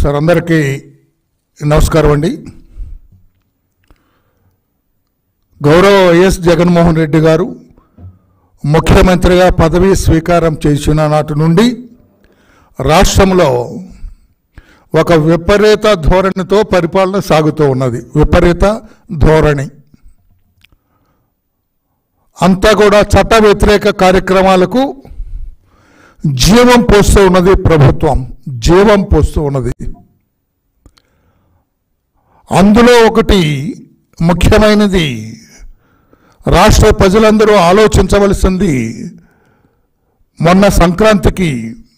Sir అందరికీ నమస్కారం అండి గౌరవ వైఎస్ జగన్మోహన్ రెడ్డి గారు ముఖ్యమంత్రిగా పదవీ స్వీకారం చేసిన నాటి నుండి రాష్ట్రంలో ఒక విపరీత ధోరణితో పరిపాలన సాగుతూ ఉన్నది విపరీత ధోరణి అంతా కూడా చట్ట వ్యతిరేక కార్యక్రమాలకు జీవం పోస్తూ ఉన్నది ప్రభుత్వం జీవం పోస్తూ ఉన్నది అందులో ఒకటి ముఖ్యమైనది రాష్ట్ర ప్రజలందరూ ఆలోచించవలసింది మొన్న సంక్రాంతికి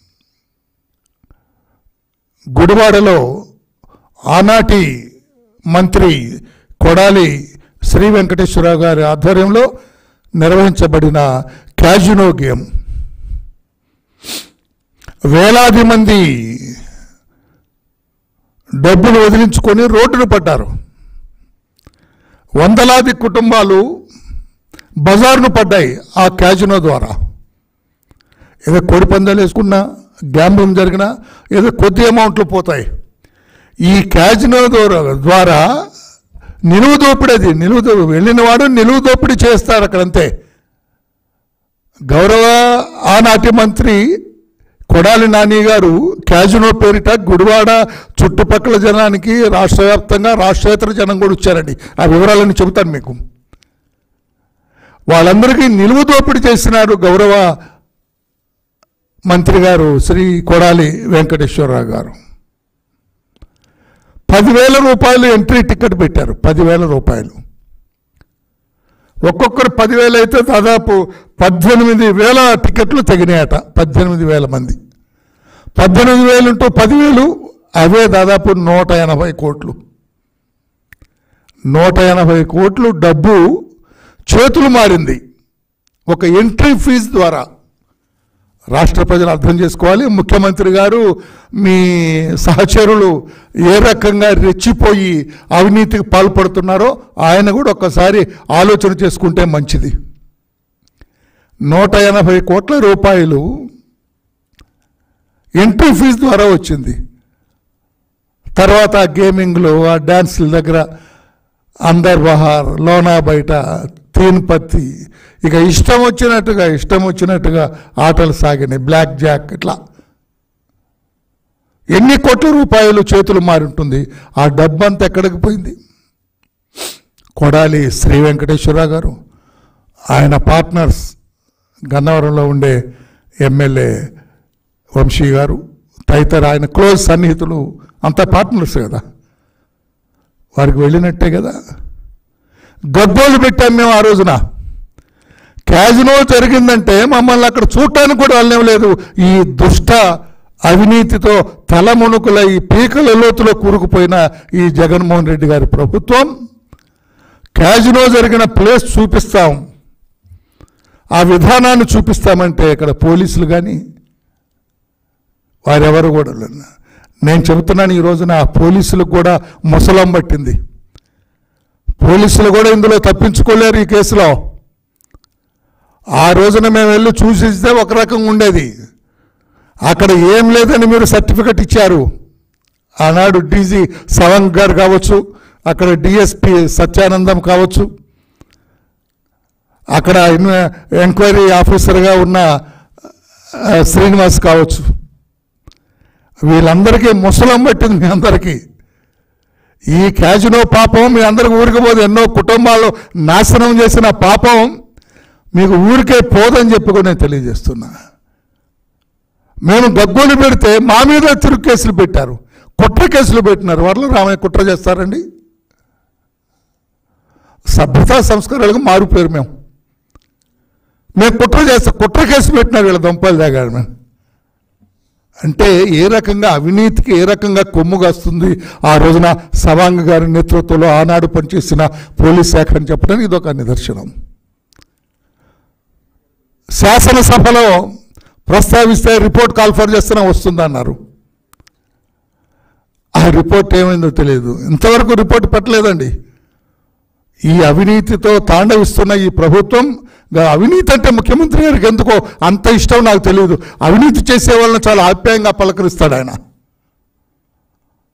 గుడివాడలో ఆనాటి మంత్రి కొడాలి శ్రీ వెంకటేశ్వరరావు గారి ఆధ్వర్యంలో నిర్వహించబడిన క్యాజినో గేమ్ వేలాది మంది డబ్బులు వదిలించుకొని రోడ్డును పడ్డారు వందలాది కుటుంబాలు బజార్ను పడ్డాయి ఆ క్యాజినో ద్వారా ఏదో కోడి పందాలు వేసుకున్నా గ్యాంబ్లింగ్ జరిగినా ఏదో కొద్ది అమౌంట్లు పోతాయి ఈ క్యాజినో ద్వారా ద్వారా నిలువు దోపిడీ అది నిలువు దో వెళ్ళిన వాడు నిలువు దోపిడీ చేస్తారు అక్కడంతే గౌరవ ఆనాటి మంత్రి కొడాలి నాని గారు క్యాజినో పేరిట గుడివాడ చుట్టుపక్కల జనానికి రాష్ట్ర వ్యాప్తంగా రాష్ట్రేతర జనం కూడా వచ్చారండి ఆ వివరాలను చెబుతాను మీకు వాళ్ళందరికీ నిలువు దోపిడీ చేసినారు గౌరవ మంత్రి గారు శ్రీ కొడాలి వెంకటేశ్వరరావు గారు పదివేల రూపాయలు ఎంట్రీ టికెట్ పెట్టారు పదివేల రూపాయలు ఒక్కొక్కరు పదివేలు అయితే దాదాపు పద్దెనిమిది వేల టికెట్లు తగినాయట పద్దెనిమిది వేల మంది పద్దెనిమిది వేలు ఇంటూ పదివేలు అవే దాదాపు నూట ఎనభై కోట్లు నూట ఎనభై కోట్లు డబ్బు చేతులు మారింది ఒక ఎంట్రీ ఫీజు ద్వారా రాష్ట్ర ప్రజలు అర్థం చేసుకోవాలి ముఖ్యమంత్రి గారు మీ సహచరులు ఏ రకంగా రెచ్చిపోయి అవినీతికి పాల్పడుతున్నారో ఆయన కూడా ఒక్కసారి ఆలోచన చేసుకుంటే మంచిది నూట ఎనభై కోట్ల రూపాయలు ఎంట్రీ ఫీజు ద్వారా వచ్చింది తర్వాత ఆ గేమింగ్లో ఆ డ్యాన్స్ల దగ్గర అందర్ బహార్ లోనా బయట తీన్ పత్తి ఇక ఇష్టం వచ్చినట్టుగా ఇష్టం వచ్చినట్టుగా ఆటలు సాగినాయి బ్లాక్ జాక్ ఇట్లా ఎన్ని కోట్ల రూపాయలు చేతులు మారి ఉంటుంది ఆ డబ్బంతా ఎక్కడికి పోయింది కొడాలి శ్రీ వెంకటేశ్వరరావు గారు ఆయన పార్ట్నర్స్ గన్నవరంలో ఉండే ఎమ్మెల్యే వంశీ గారు తదితర ఆయన క్లోజ్ సన్నిహితులు అంతా పార్ట్నర్స్ కదా వారికి వెళ్ళినట్టే కదా గద్దోలు పెట్టాం మేము ఆ రోజున క్యాజినో జరిగిందంటే మమ్మల్ని అక్కడ చూడటానికి కూడా వెళ్ళలేదు ఈ దుష్ట అవినీతితో తలముణుకుల ఈ పీకల లోతులో కూరుకుపోయిన ఈ జగన్మోహన్ రెడ్డి గారి ప్రభుత్వం క్యాజినో జరిగిన ప్లేస్ చూపిస్తాం ఆ విధానాన్ని చూపిస్తామంటే ఇక్కడ పోలీసులు కానీ వారెవరు కూడా లేరు. నేను చెబుతున్నాను ఈ రోజున ఆ పోలీసులకు కూడా ముసలం పట్టింది పోలీసులు కూడా ఇందులో తప్పించుకోలేరు ఈ కేసులో ఆ రోజున మేము వెళ్ళి చూసిస్తే ఒక రకంగా ఉండేది అక్కడ ఏం లేదని మీరు సర్టిఫికెట్ ఇచ్చారు ఆనాడు డీజీ సవంగ్ గారు కావచ్చు అక్కడ డిఎస్పి సత్యానందం కావచ్చు అక్కడ ఇన్- ఎంక్వైరీ ఆఫీసర్గా ఉన్న ఆ, శ్రీనివాస్ కావచ్చు వీళ్ళందరికీ ముసలం పట్టింది మీ అందరికీ ఈ క్యాజినో పాపం మీ అందరికి ఊరికి పోదు ఎన్నో కుటుంబాలు నాశనం చేసిన పాపం మీకు ఊరికే పోదని చెప్పి కూడా నేను తెలియజేస్తున్నా మేము గగ్గోలు పెడితే మా మీద తిరుగు కేసులు పెట్టారు కుట్ర కేసులు పెట్టినారు వాళ్ళు రామయ్య కుట్ర చేస్తారండి సభ్యతా సంస్కారాలకు మారిపోయారు మేము మేము కుట్ర చేస్తాం కుట్ర కేసు పెట్టినారు వీళ్ళ దంపాలు దాగాడు మేము అంటే ఏ రకంగా అవినీతికి ఏ రకంగా కొమ్ము కాస్తుంది ఆ రోజున సవాంగ్ గారి నేతృత్వంలో ఆనాడు పనిచేసిన పోలీస్ శాఖ అని చెప్పడానికి ఇదొక నిదర్శనం శాసనసభలో ప్రస్తావిస్తే రిపోర్ట్ కాల్ఫర్ చేస్తున్నా వస్తుందన్నారు ఆ రిపోర్ట్ ఏమైందో తెలియదు ఇంతవరకు రిపోర్ట్ పెట్టలేదండి ఈ అవినీతితో తాండవిస్తున్న ఈ ప్రభుత్వం గా- అవినీతి అంటే ముఖ్యమంత్రి గారికి ఎందుకో అంత ఇష్టం నాకు తెలియదు అవినీతి చేసే వాళ్ళని చాలా ఆప్యాయంగా పలకరిస్తాడు ఆయన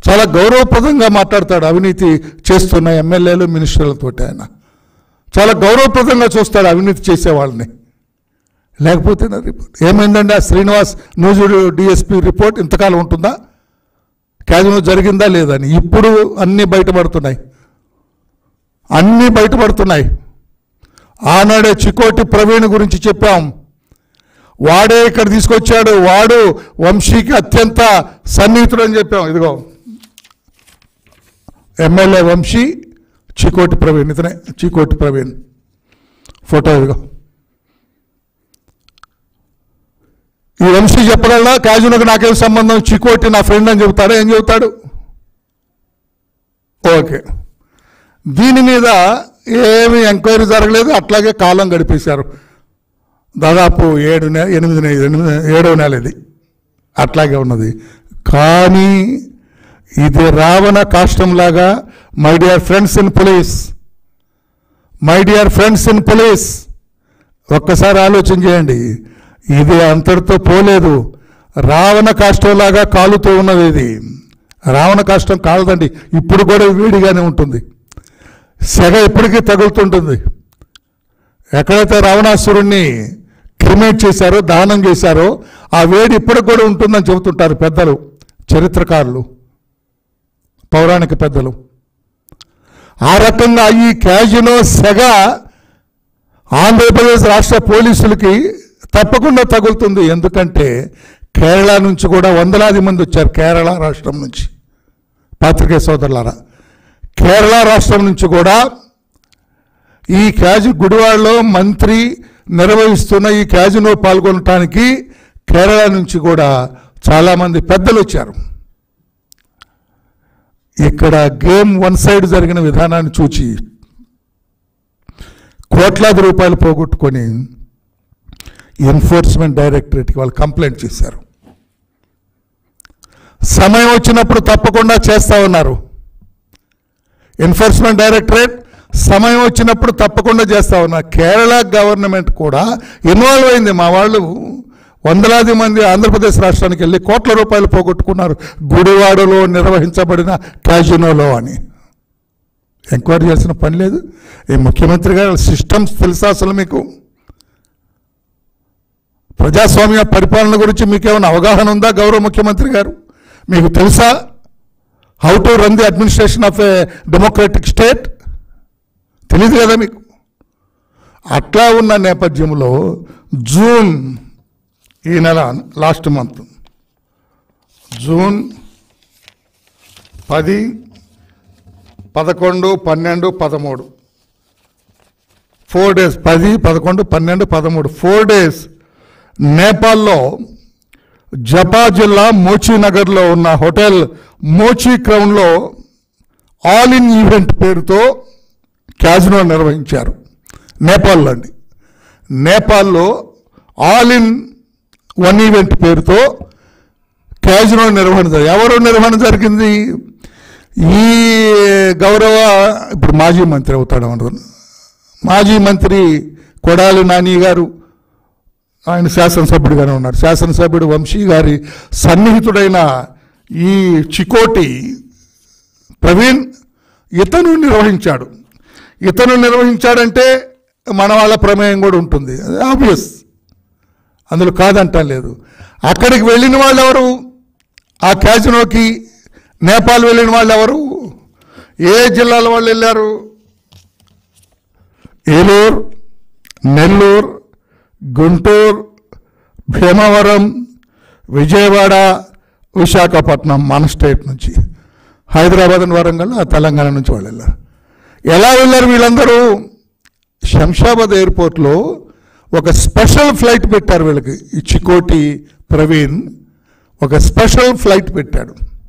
చాలా గౌరవప్రదంగా మాట్లాడతాడు అవినీతి చేస్తున్న ఎమ్మెల్యేలు మినిస్టర్లతోటి ఆయన చాలా గౌరవప్రదంగా చూస్తాడు అవినీతి చేసే వాళ్ళని లేకపోతే నా రిపోర్ట్ ఏమైందండి ఆ శ్రీనివాస్ నూజుడు డిఎస్పి రిపోర్ట్ ఇంతకాలం ఉంటుందా క్యాజినో జరిగిందా లేదని ఇప్పుడు అన్నీ బయటపడుతున్నాయి అన్నీ బయటపడుతున్నాయి ఆనాడే చికోటి ప్రవీణ్ గురించి చెప్పాం వాడే ఇక్కడ తీసుకొచ్చాడు వాడు వంశీకి అత్యంత సన్నిహితుడు అని చెప్పాం ఇదిగో ఎమ్మెల్యే వంశీ చికోటి ప్రవీణ్ ఇతనే చికోటి ప్రవీణ్ ఫోటో ఇదిగో ఈ వంశీ చెప్పగలరా కాజునకు నాకేం సంబంధం చికోటి నా ఫ్రెండ్ అని చెబుతాడా ఏం చెబుతాడు ఓకే దీని మీద ఏమి ఎంక్వైరీ జరగలేదు అట్లాగే కాలం గడిపేశారు దాదాపు ఏడు నెల ఎనిమిది నెల ఎనిమిది ఏడవ నెల ఇది అట్లాగే ఉన్నది కానీ ఇది రావణ కాష్టంలాగా my dear friends in police my dear friends in police ఒక్కసారి ఆలోచన చేయండి ఇది అంతటితో పోలేదు రావణ కాష్టంలాగా కాలుతూ ఉన్నది ఇది రావణ కాష్టం కాలదండి ఇప్పుడు కూడా వేడిగానే ఉంటుంది సెగ ఎప్పటికీ తగులుతుంటుంది ఎక్కడైతే రావణాసురుణ్ణి క్రిమేట్ చేశారో దహనం చేశారో ఆ వేడి ఇప్పటికి కూడా ఉంటుందని చెబుతుంటారు పెద్దలు చరిత్రకారులు పౌరాణిక పెద్దలు ఆ రకంగా ఈ క్యాజినో సెగ ఆంధ్రప్రదేశ్ రాష్ట్ర పోలీసులకి తప్పకుండా తగులుతుంది ఎందుకంటే కేరళ నుంచి కూడా వందలాది మంది వచ్చారు కేరళ రాష్ట్రం నుంచి పాత్రికేయ సోదరులారా కేరళ రాష్ట్రం నుంచి కూడా ఈ క్యాజు గుడివాడలో మంత్రి నిర్వహిస్తున్న ఈ క్యాజినో పాల్గొనటానికి కేరళ నుంచి కూడా చాలామంది పెద్దలు వచ్చారు ఇక్కడ గేమ్ వన్ సైడ్ జరిగిన విధానాన్ని చూచి కోట్లాది రూపాయలు పోగొట్టుకొని ఎన్ఫోర్స్మెంట్ డైరెక్టరేట్కి వాళ్ళు కంప్లైంట్ చేశారు సమయం వచ్చినప్పుడు తప్పకుండా చేస్తా ఉన్నారు ఎన్ఫోర్స్మెంట్ డైరెక్టరేట్ సమయం వచ్చినప్పుడు తప్పకుండా చేస్తా ఉన్నారు కేరళ గవర్నమెంట్ కూడా ఇన్వాల్వ్ అయింది మా వాళ్ళు వందలాది మంది ఆంధ్రప్రదేశ్ రాష్ట్రానికి వెళ్ళి కోట్ల రూపాయలు పోగొట్టుకున్నారు గుడివాడలో నిర్వహించబడిన క్యాజినోలో అని ఎంక్వైరీ చేసిన పని లేదు ఈ ముఖ్యమంత్రి గారు సిస్టమ్స్ తెలుసా అసలు మీకు ప్రజాస్వామ్య పరిపాలన గురించి మీకేమైనా అవగాహన ఉందా గౌరవ ముఖ్యమంత్రి గారు మీకు తెలుసా how to run the administration of a democratic state తెలియదు కదా మీకు అట్లా ఉన్న నేపథ్యంలో జూన్ ఈ నెల లాస్ట్ మంత్ జూన్ పది పదకొండు పన్నెండు పదమూడు ఫోర్ డేస్ పది పదకొండు పన్నెండు పదమూడు ఫోర్ డేస్ నేపాల్లో జపా జిల్లా మోచీనగర్లో ఉన్న హోటల్ మోచీ క్రౌన్లో ఆల్ ఇన్ ఈవెంట్ పేరుతో క్యాజినో నిర్వహించారు నేపాల్లో అండి నేపాల్లో ఆల్ ఇన్ వన్ ఈవెంట్ పేరుతో క్యాజినో నిర్వహణ జరిగింది ఎవరు నిర్వహణ జరిగింది ఈ గౌరవ ఇప్పుడు మాజీ మంత్రి అవుతాడు అనుకున్నా మాజీ మంత్రి కొడాలి నాని గారు ఆయన శాసనసభ్యుడిగానే ఉన్నారు శాసనసభ్యుడు వంశీ గారి సన్నిహితుడైన ఈ చికోటి ప్రవీణ్ ఇతను నిర్వహించాడు ఇతను నిర్వహించాడంటే మన వాళ్ళ ప్రమేయం కూడా ఉంటుంది ఆబ్వియస్ అందులో కాదంటం లేదు అక్కడికి వెళ్ళిన వాళ్ళు ఎవరు ఆ క్యాజినోకి నేపాల్ వెళ్ళిన వాళ్ళు ఎవరు ఏ జిల్లాల వాళ్ళు వెళ్ళారు ఏలూరు నెల్లూరు గుంటూరు భీమవరం విజయవాడ విశాఖపట్నం మన స్టేట్ నుంచి హైదరాబాద్ అండ్ వరంగల్ ఆ తెలంగాణ నుంచి వాళ్ళు వెళ్ళారు ఎలా వెళ్ళారు వీళ్ళందరూ శంషాబాద్ ఎయిర్పోర్ట్లో ఒక స్పెషల్ ఫ్లైట్ పెట్టారు వీళ్ళకి ఈ చికోటి ప్రవీణ్ ఒక స్పెషల్ ఫ్లైట్ పెట్టాడు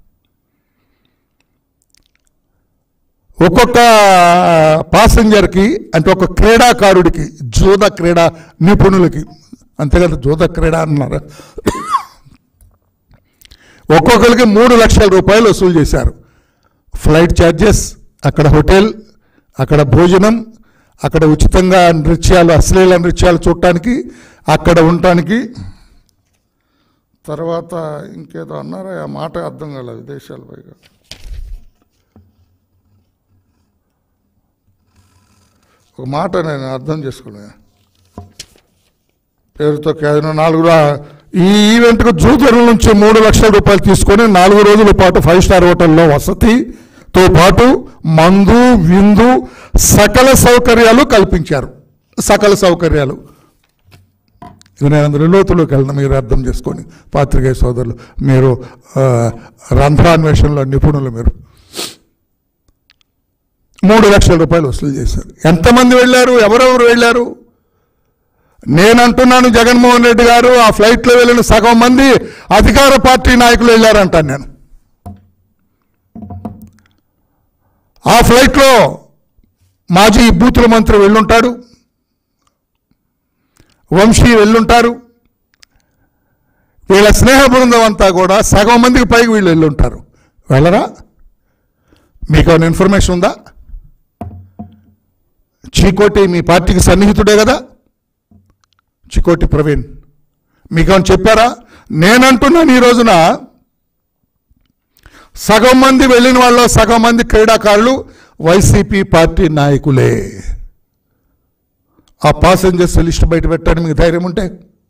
ఒక్కొక్క పాసెంజర్కి అంటే ఒక క్రీడాకారుడికి జూద క్రీడా నిపుణులకి అంతే కదా జూద క్రీడ అన్నారు ఒక్కొక్కరికి మూడు లక్షల రూపాయలు వసూలు చేశారు ఫ్లైట్ ఛార్జెస్ అక్కడ హోటల్ అక్కడ భోజనం అక్కడ ఉచితంగా నృత్యాలు అశ్లీల నృత్యాలు చూడటానికి అక్కడ ఉండటానికి తర్వాత ఇంకేదో అన్నారా ఆ మాట అర్థం కాలేదు విదేశాలు పైగా ఒక మాట నేను అర్థం చేసుకున్నా పేరుతో కేంద్రం నాలుగు రా- ఈ ఈవెంట్కు జూదరుల నుంచి మూడు లక్షల రూపాయలు తీసుకొని నాలుగు రోజుల పాటు ఫైవ్ స్టార్ హోటల్లో వసతితో పాటు మందు విందు సకల సౌకర్యాలు కల్పించారు సకల సౌకర్యాలు ఇక నేను అందులో లోతులోకి వెళ్ళిన మీరు అర్థం చేసుకొని పాత్రికేయ సోదరులు మీరు ఆ, రంధ్రాన్వేషణలో నిపుణులు మీరు మూడు లక్షల రూపాయలు వసూలు చేశారు ఎంతమంది వెళ్ళారు ఎవరెవరు వెళ్ళారు నేను అంటున్నాను జగన్మోహన్ రెడ్డి గారు ఆ ఫ్లైట్లో వెళ్ళిన సగం మంది అధికార పార్టీ నాయకులు వెళ్ళారంటాను నేను ఆ ఫ్లైట్లో మాజీ బూతుల మంత్రి వెళ్ళుంటాడు వంశీ వెళ్ళుంటారు వీళ్ళ స్నేహ బృందం అంతా కూడా సగం మందికి పైకి వీళ్ళు వెళ్ళుంటారు వెళ్ళరా మీకు ఏమైనా ఇన్ఫర్మేషన్ ఉందా చీకోటి మీ పార్టీకి సన్నిహితుడే కదా చికోటి ప్రవీణ్ మీకు ఏమైనా చెప్పారా నేనంటున్నాను ఈ రోజున సగం మంది వెళ్ళిన వాళ్ళు సగం మంది క్రీడాకారులు వైసీపీ పార్టీ నాయకులే ఆ పాసెంజర్స్ లిస్ట్ బయట పెట్టడానికి మీకు ధైర్యం ఉంటే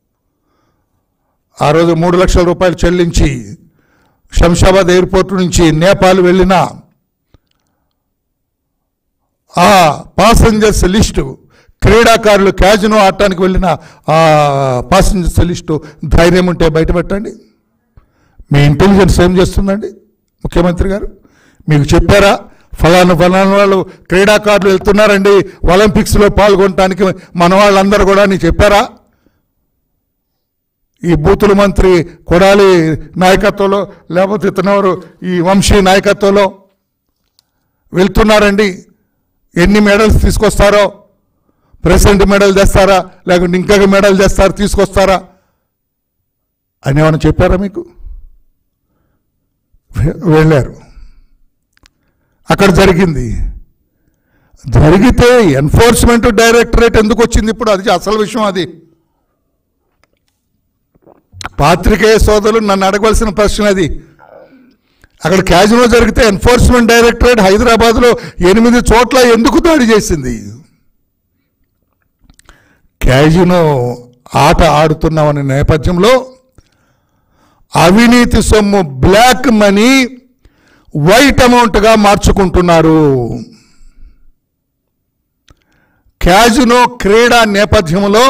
ఆ రోజు మూడు లక్షల రూపాయలు చెల్లించి శంషాబాద్ ఎయిర్పోర్ట్ నుంచి నేపాల్ వెళ్ళిన ఆ పాసెంజర్స్ లిస్టు క్రీడాకారులు క్యాజినో ఆడటానికి వెళ్ళిన ఆ పాసెంజర్స్ లిస్టు ధైర్యం ఉంటే బయట పెట్టండి మీ ఇంటెలిజెన్స్ ఏం చేస్తుందండి ముఖ్యమంత్రి గారు మీకు చెప్పారా ఫలానా ఫలానా వాళ్ళు క్రీడాకారులు వెళ్తున్నారండి ఒలింపిక్స్లో పాల్గొనడానికి మన వాళ్ళందరూ కూడా నీ చెప్పారా ఈ బూతుల మంత్రి కొడాలి నాయకత్వంలో లేకపోతే ఇతనెవరు ఈ వంశీ నాయకత్వంలో వెళ్తున్నారండి ఎన్ని మెడల్స్ తీసుకొస్తారో ప్రెసిడెంట్ మెడల్ తెస్తారా లేకుంటే ఇంకా మెడల్ తెస్తారా తీసుకొస్తారా అని ఏమైనా చెప్పారా మీకు వె- వెళ్ళారు అక్కడ జరిగింది జరిగితే ఎన్ఫోర్స్మెంట్ డైరెక్టరేట్ ఎందుకు వచ్చింది ఇప్పుడు అది అసలు విషయం అది పాత్రికేయ సోదరులు నన్ను అడగవలసిన ప్రశ్న అది అక్కడ క్యాజినో జరిగితే ఎన్ఫోర్స్మెంట్ డైరెక్టరేట్ హైదరాబాద్లో ఎనిమిది చోట్ల ఎందుకు దాడి చేసింది క్యాజినో ఆట ఆడుతున్నామనే నేపథ్యంలో అవినీతి సొమ్ము బ్లాక్ మనీ వైట్ అమౌంట్గా మార్చుకుంటున్నారు క్యాజినో క్రీడా నేపథ్యంలో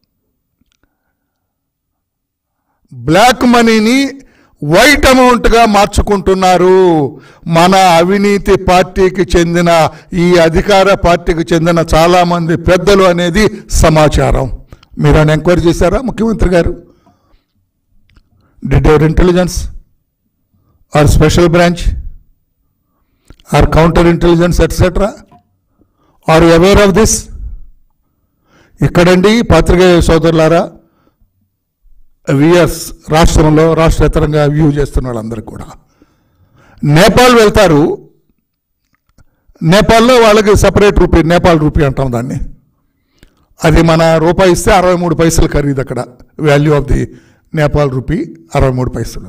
బ్లాక్ మనీని వైట్ అమౌంట్గా మార్చుకుంటున్నారు మన అవినీతి పార్టీకి చెందిన ఈ అధికార పార్టీకి చెందిన చాలామంది పెద్దలు అనేది సమాచారం మీరు అని ఎంక్వైరీ చేశారా ముఖ్యమంత్రి గారు did your intelligence or special branch or counter intelligence etcetera are aware of this ఇక్కడండి పాత్రికేయ సోదరులారా విఎస్ రాష్ట్రంలో రాష్ట్రేతరంగా వ్యూ చేస్తున్న వాళ్ళందరికీ కూడా నేపాల్ వెళ్తారు నేపాల్లో వాళ్ళకి సపరేట్ రూపీ నేపాల్ రూపీ అంటాం దాన్ని అది మన రూపాయి ఇస్తే అరవై మూడు పైసలు ఖరీదు అక్కడ value of the Nepal rupee అరవై మూడు పైసలు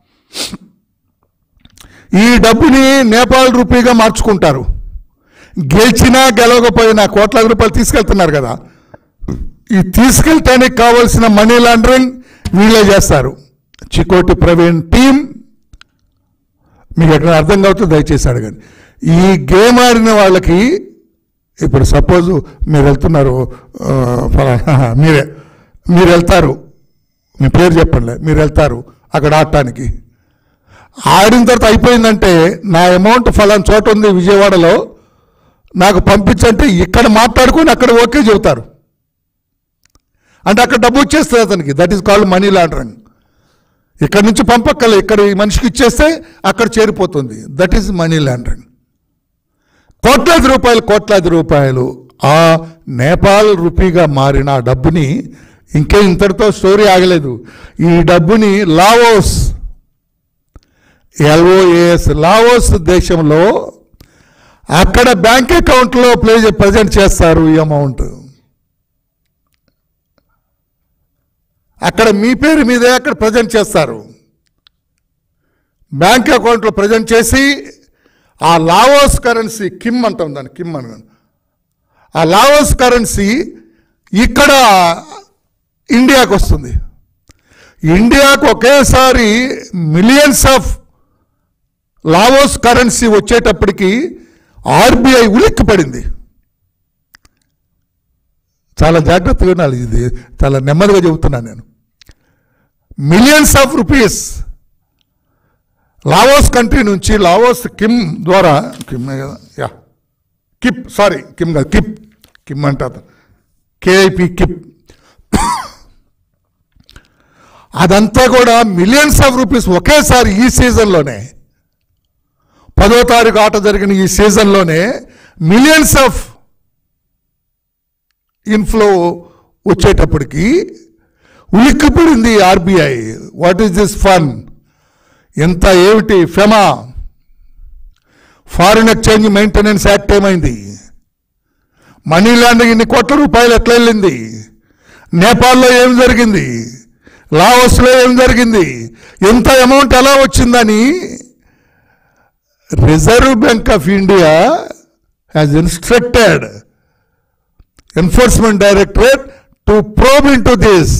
ఈ డబ్బుని నేపాల్ రూపీగా మార్చుకుంటారు గెలిచినా గెలవకపోయినా కోట్లాది రూపాయలు తీసుకెళ్తున్నారు కదా ఈ తీసుకెళ్ళటానికి కావాల్సిన మనీ లాండరింగ్ వీళ్ళే చేస్తారు చికోటి ప్రవీణ్ టీం మీకు ఎక్కడ అర్థం కావచ్చు దయచేసి అడగండి ఈ గేమ్ ఆడిన వాళ్ళకి ఇప్పుడు సపోజ్ మీరు వెళ్తున్నారు ఆ, ఫలానా మీరే మీరు వెళ్తారు మీ పేరు చెప్పండి మీరు వెళ్తారు అక్కడ ఆడటానికి ఆడిన తర్వాత అయిపోయిందంటే నా అమౌంట్ ఫలానా చోట ఉంది విజయవాడలో నాకు పంపించంటే ఇక్కడ మాట్లాడుకొని అక్కడ ఓకే చెబుతారు అంటే అక్కడ డబ్బు వచ్చేస్తుంది అతనికి that is called money laundering ఇక్కడ నుంచి పంపక్కలే ఇక్కడ ఈ మనిషికి ఇచ్చేస్తే అక్కడ చేరిపోతుంది దట్ ఈస్ మనీ లాండరింగ్ కోట్లాది రూపాయలు కోట్లాది రూపాయలు ఆ నేపాల్ రూపీగా మారిన ఆ డబ్బుని ఇంకే ఇంతటితో స్టోరీ ఆగలేదు ఈ డబ్బుని లావోస్ ఎల్ఓఏఎస్ లావోస్ దేశంలో అక్కడ బ్యాంక్ అకౌంట్లో ప్లే ప్రజెంట్ చేస్తారు ఈ అమౌంట్ అక్కడ మీ పేరు మీదే అక్కడ ప్రజెంట్ చేస్తారు బ్యాంక్ అకౌంట్లో ప్రజెంట్ చేసి ఆ లావోస్ కరెన్సీ కిమ్ అంటాం దాన్ని కిమ్ అని ఆ లావోస్ కరెన్సీ ఇక్కడ ఇండియాకు వస్తుంది ఇండియాకు ఒకేసారి మిలియన్స్ ఆఫ్ లావోస్ కరెన్సీ వచ్చేటప్పటికి ఆర్బీఐ ఉలిక్కి పడింది చాలా జాగ్రత్తగా వినాలి ఇది చాలా నెమ్మదిగా చెబుతున్నాను నేను millions of rupees Laos country నుంచి లావోస్ కిమ్ ద్వారా కిమ్ కదా యా కిప్ సారీ కిమ్ కాదు కిప్ కిమ్ అంటారు కేఐపి కిప్ అదంతా కూడా మిలియన్స్ ఆఫ్ రూపీస్ ఒకేసారి ఈ సీజన్లోనే పదో తారీఖు ఆట జరిగిన ఈ సీజన్లోనే మిలియన్స్ ఆఫ్ ఇన్ఫ్లో వచ్చేటప్పటికి ఉలిక్కిపడింది RBI what is this fun ఎంత ఏమిటి FEMA foreign exchange maintenance act ఏమైంది మనీ లాండరింగ్ ఇన్ని కోట్ల రూపాయలు ఎట్లా వెళ్ళింది నేపాల్లో ఏం జరిగింది లావోస్లో ఏం జరిగింది ఎంత అమౌంట్ ఎలా వచ్చిందని Reserve Bank of India has instructed Enforcement Directorate to probe into this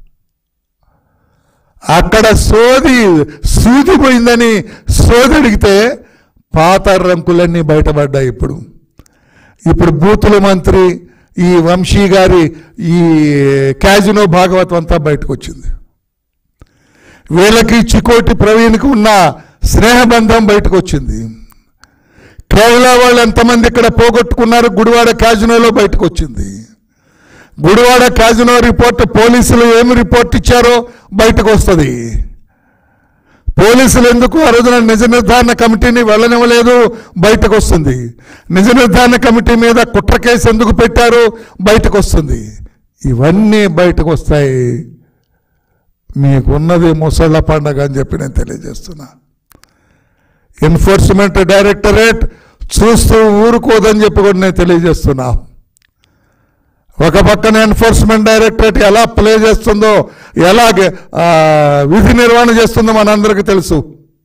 అక్కడ సోది సూది పోయిందని సోది అడిగితే పాత రంకులన్నీ బయటపడ్డాయి ఇప్పుడు ఇప్పుడు బూతుల మంత్రి ఈ వంశీ గారి ఈ క్యాజినో భాగవతం అంతా బయటకు వచ్చింది వీళ్ళకి చికోటి ప్రవీణ్కి ఉన్న స్నేహబంధం బయటకు వచ్చింది కేరళ వాళ్ళు ఎంతమంది ఇక్కడ పోగొట్టుకున్నారు గుడివాడ క్యాజినోలో బయటకు వచ్చింది గుడివాడ క్యాజినో రిపోర్ట్ పోలీసులు ఏమి రిపోర్ట్ ఇచ్చారో బయటకు వస్తుంది పోలీసులు ఎందుకు ఆ రోజున నిజ నిర్ధారణ కమిటీని వెళ్ళనివ్వలేదు బయటకు వస్తుంది నిజ నిర్ధారణ కమిటీ మీద కుట్ర కేసు ఎందుకు పెట్టారు బయటకు వస్తుంది ఇవన్నీ బయటకు వస్తాయి మీకున్నది ముసళ్ళ పండగ అని చెప్పి నేను తెలియజేస్తున్నా ఎన్ఫోర్స్మెంట్ డైరెక్టరేట్ చూస్తూ ఊరుకోదని చెప్పి కూడా నేను తెలియజేస్తున్నా ఒక పక్కన ఎన్ఫోర్స్మెంట్ డైరెక్టరేట్ ఎలా ప్లే చేస్తుందో ఎలా ఆ, విధి నిర్వహణ చేస్తుందో మనందరికీ తెలుసు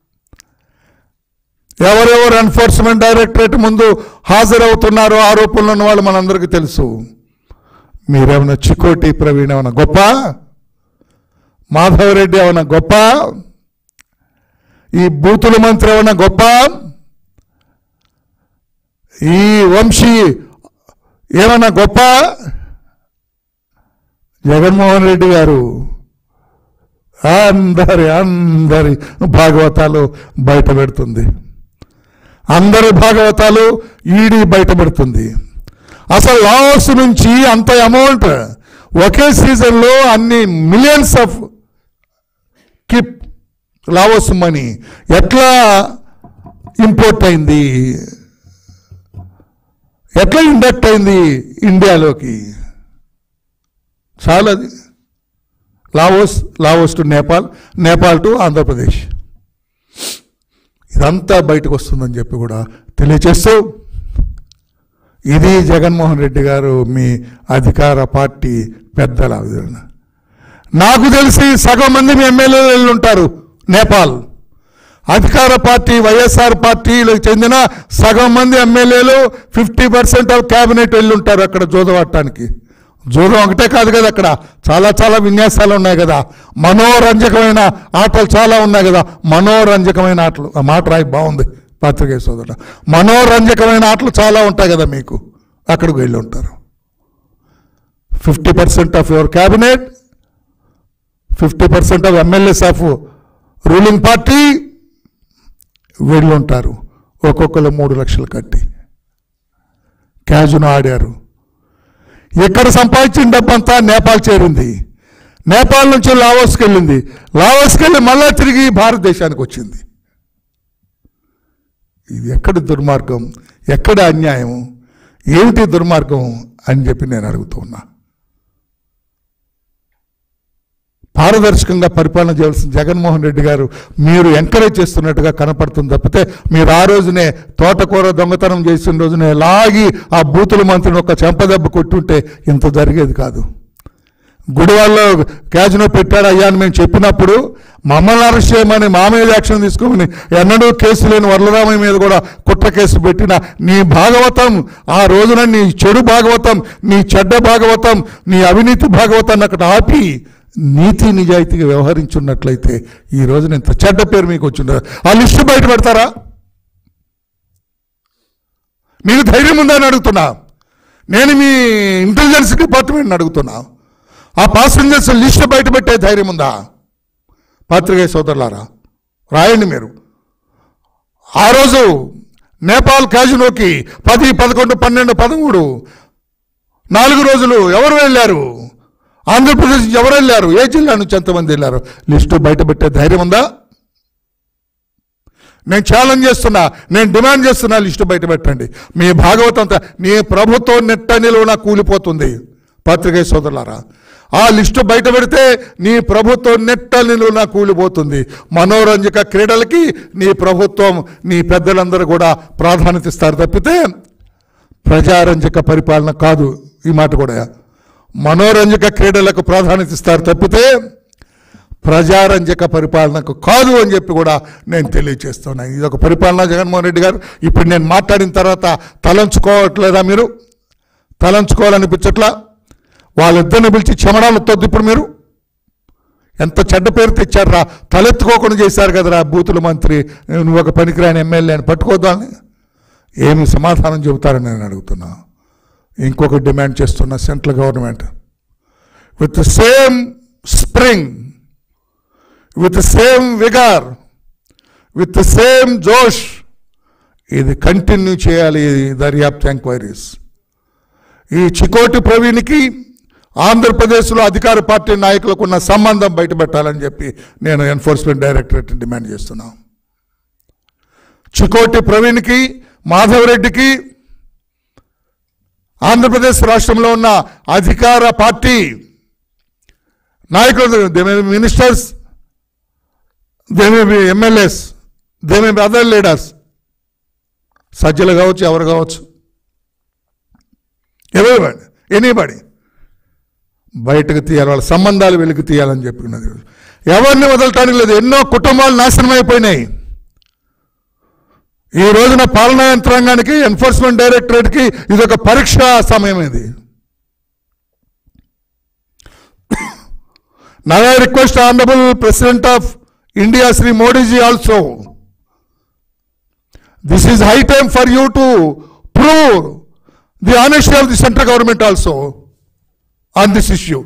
ఎవరెవరు ఎన్ఫోర్స్మెంట్ డైరెక్టరేట్ ముందు హాజరవుతున్నారో ఆరోపణలు ఉన్న వాళ్ళు మనందరికీ తెలుసు మీరేమైనా చికోటి ప్రవీణ్ ఏమైనా గొప్ప మాధవరెడ్డి ఏమైనా గొప్ప ఈ బూతుల మంత్రి ఏమైనా గొప్ప ఈ వంశీ ఏమైనా గొప్ప జగన్మోహన్ రెడ్డి గారు అందరి అందరి భాగవతాలు బయట పెడుతుంది అందరి భాగవతాలు ఈడీ బయట పెడుతుంది అసలు లాస్ నుంచి అంత అమౌంట్ ఒకే సీజన్లో అన్ని millions of keep Laos money ఎట్లా ఇంపోర్ట్ అయింది ఎట్లా ఇండక్ట్ అయింది ఇండియాలోకి చాలా అది Laos Laos to Nepal Nepal to Andhra Pradesh ఇదంతా బయటకు వస్తుందని చెప్పి కూడా తెలియచేస్తూ ఇది జగన్మోహన్ రెడ్డి గారు మీ అధికార పార్టీ పెద్దల ఆవేదన నాకు తెలిసి సగం మంది మీ ఎమ్మెల్యేలు వెళ్ళి ఉంటారు నేపాల్ అధికార పార్టీ వైఎస్ఆర్ పార్టీలకు చెందిన సగం మంది ఎమ్మెల్యేలు ఫిఫ్టీ పర్సెంట్ ఆఫ్ క్యాబినెట్ వెళ్ళి ఉంటారు అక్కడ జోదవాడటానికి జూదం ఒకటే కాదు కదా అక్కడ చాలా చాలా విన్యాసాలు ఉన్నాయి కదా మనోరంజకమైన ఆటలు చాలా ఉన్నాయి కదా మనోరంజకమైన ఆటలు ఆ మాట రాయి బాగుంది పాత్రికేయ సోదరుడు మనోరంజకమైన ఆటలు చాలా ఉంటాయి కదా మీకు అక్కడికి వెళ్ళి ఉంటారు fifty percent of your cabinet fifty percent of MLAs of ruling party వెళ్ళి ఉంటారు ఒక్కొక్కరు మూడు లక్షలు కట్టి క్యాజును ఆడారు ఇక్కడ సంపాదించిన డబ్బంతా నేపాల్ చేరింది నేపాల్ నుంచి లావోస్కి వెళ్ళింది లావోస్కి వెళ్ళి మళ్ళా తిరిగి భారతదేశానికి వచ్చింది ఇది ఎక్కడ దుర్మార్గం ఎక్కడ అన్యాయం ఏమిటి దుర్మార్గం అని చెప్పి నేను అడుగుతూ ఉన్నా పారదర్శకంగా పరిపాలన చేయాల్సిన జగన్మోహన్ రెడ్డి గారు మీరు ఎంకరేజ్ చేస్తున్నట్టుగా కనపడుతుంది తప్పితే మీరు ఆ రోజునే తోటకూర దొంగతనం చేసిన రోజునే లాగి ఆ బూతుల మంత్రిని ఒక చెంపదెబ్బ కొట్టుంటే ఇంత జరిగేది కాదు గుడివాళ్ళలో క్యాజినో పెట్టాడు అయ్యా అని మేము చెప్పినప్పుడు మమ్మల్ని అరెస్ట్ చేయమని మా మీద యాక్షన్ తీసుకోమని ఎన్నడూ కేసు లేని వరలరామయ్య మీద కూడా కుట్ర కేసు పెట్టిన నీ భాగవతం ఆ రోజున నీ చెడు భాగవతం నీ చెడ్డ భాగవతం నీ అవినీతి భాగవతాన్ని అక్కడ ఆపి నీతి నిజాయితీగా వ్యవహరించున్నట్లయితే ఈ రోజున ఇంత చెడ్డ పేరు మీకు వచ్చిండదు ఆ లిస్టు బయట పెడతారా మీకు ధైర్యం ఉందని అడుగుతున్నా నేను మీ ఇంటెలిజెన్స్ డిపార్ట్మెంట్ని అడుగుతున్నా ఆ పాసెంజర్స్ లిస్టు బయట పెట్టే ధైర్యం ఉందా పాత్రికేయ సోదరులారా రాయండి మీరు ఆ రోజు నేపాల్ క్యాజినోకి పది పదకొండు పన్నెండు పదమూడు నాలుగు రోజులు ఎవరు వెళ్ళారు ఆంధ్రప్రదేశ్ నుంచి ఎవరు వెళ్ళారు ఏ జిల్లా నుంచి ఎంతమంది వెళ్ళారు లిస్టు బయట పెట్టే ధైర్యం ఉందా నేను ఛాలెంజ్ చేస్తున్నా నేను డిమాండ్ చేస్తున్నా లిస్టు బయట పెట్టండి మీ భాగవతం అంతా మీ ప్రభుత్వం నెట్ట నిలువున కూలిపోతుంది పత్రికే సోదరులారా ఆ లిస్టు బయట పెడితే నీ ప్రభుత్వం నెట్ట నిలువున కూలిపోతుంది మనోరంజక క్రీడలకి నీ ప్రభుత్వం నీ పెద్దలందరూ కూడా ప్రాధాన్యత ఇస్తారు తప్పితే ప్రజారంజక పరిపాలన కాదు ఈ మాట కూడా మనోరంజక క్రీడలకు ప్రాధాన్యత ఇస్తారు తప్పితే ప్రజారంజక పరిపాలనకు కాదు అని చెప్పి కూడా నేను తెలియజేస్తున్నాను ఇది ఒక పరిపాలన జగన్మోహన్ రెడ్డి గారు ఇప్పుడు నేను మాట్లాడిన తర్వాత తలంచుకోవట్లేదా మీరు తలంచుకోవాలనిపించట్లా వాళ్ళిద్దరిని పిలిచి చెమడాలతోద్దు ఇప్పుడు మీరు ఎంత చెడ్డ పేరు తెచ్చారా తలెత్తుకోకుండా చేశారు కదరా బూతుల మంత్రి నువ్వు ఒక పనికిరాని ఎమ్మెల్యే అని పట్టుకోద్దామని ఏమి సమాధానం చెబుతారని నేను అడుగుతున్నా ఇంకొక డిమాండ్ చేస్తున్నా central government with same spring with same vigour with same జోష్ ఇది కంటిన్యూ చేయాలి ఈ దర్యాప్తు ఎంక్వైరీస్ ఈ చికోటి ప్రవీణ్కి ఆంధ్రప్రదేశ్లో అధికార పార్టీ నాయకులకు ఉన్న సంబంధం బయటపెట్టాలని చెప్పి నేను ఎన్ఫోర్స్మెంట్ డైరెక్టరేట్ డిమాండ్ చేస్తున్నాను చికోటి ప్రవీణ్కి మాధవరెడ్డికి ఆంధ్రప్రదేశ్ రాష్ట్రంలో ఉన్న అధికార పార్టీ నాయకులు they may ministers they may be MLAs they may be other leaders సజ్జలు కావచ్చు ఎవరు కావచ్చు ఎవరిబడి ఎనీబడి బయటకు తీయాలి వాళ్ళ సంబంధాలు వెలికి తీయాలని చెప్పినది ఎవరిని వదలటానికి లేదు ఎన్నో కుటుంబాలు నాశనం అయిపోయినాయి ఈ రోజున పాలనా యంత్రాంగానికి ఎన్ఫోర్స్మెంట్ డైరెక్టరేట్కి ఇది ఒక పరీక్ష సమయం ఇది Now I request Honorable President of India, Sri Modi ji also. This is high time for you to prove the honesty of the central government also on this issue.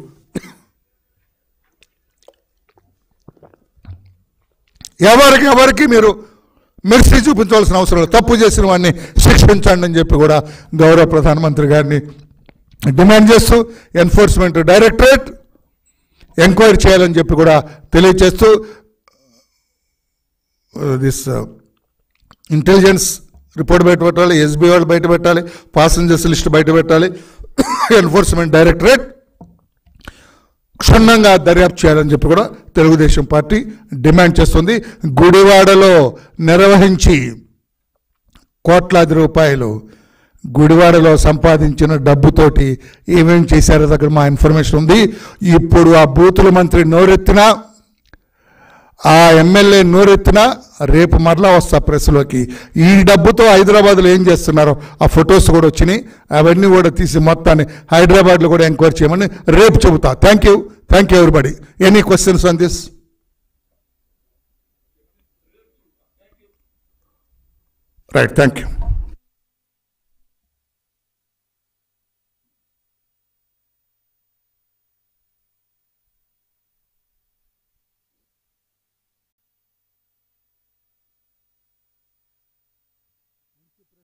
ఎవరికి ఎవరికి మీరు మెర్సీ చూపించవలసిన అవసరం లేదు తప్పు చేసిన వాడిని శిక్షించండి అని చెప్పి కూడా గౌరవ ప్రధానమంత్రి గారిని డిమాండ్ చేస్తూ ఎన్ఫోర్స్మెంట్ డైరెక్టరేట్ ఎంక్వైరీ చేయాలని చెప్పి కూడా తెలియజేస్తూ దిస్ ఇంటెలిజెన్స్ రిపోర్ట్ బయట పెట్టాలి ఎస్బీ వాళ్ళు బయట పెట్టాలి పాసెంజర్స్ లిస్ట్ బయట పెట్టాలి ఎన్ఫోర్స్మెంట్ డైరెక్టరేట్ క్షుణ్ణంగా దర్యాప్తు చేయాలని చెప్పి కూడా తెలుగుదేశం పార్టీ డిమాండ్ చేస్తుంది గుడివాడలో నిర్వహించి కోట్లాది రూపాయలు గుడివాడలో సంపాదించిన డబ్బుతోటి ఏమేం చేశారో దగ్గర మా ఇన్ఫర్మేషన్ ఉంది ఇప్పుడు ఆ బూతుల మంత్రి నోరెత్తినా ఆ ఎమ్మెల్యే నోరెత్తినా రేపు మరలా వస్తా ప్రెస్లోకి ఈ డబ్బుతో హైదరాబాద్లో ఏం చేస్తున్నారో ఆ ఫొటోస్ కూడా వచ్చినాయి అవన్నీ కూడా తీసి మొత్తాన్ని హైదరాబాద్లో కూడా ఎంక్వైరీ చేయమని రేపు చెబుతా thank you thank you everybody any questions on this right thank you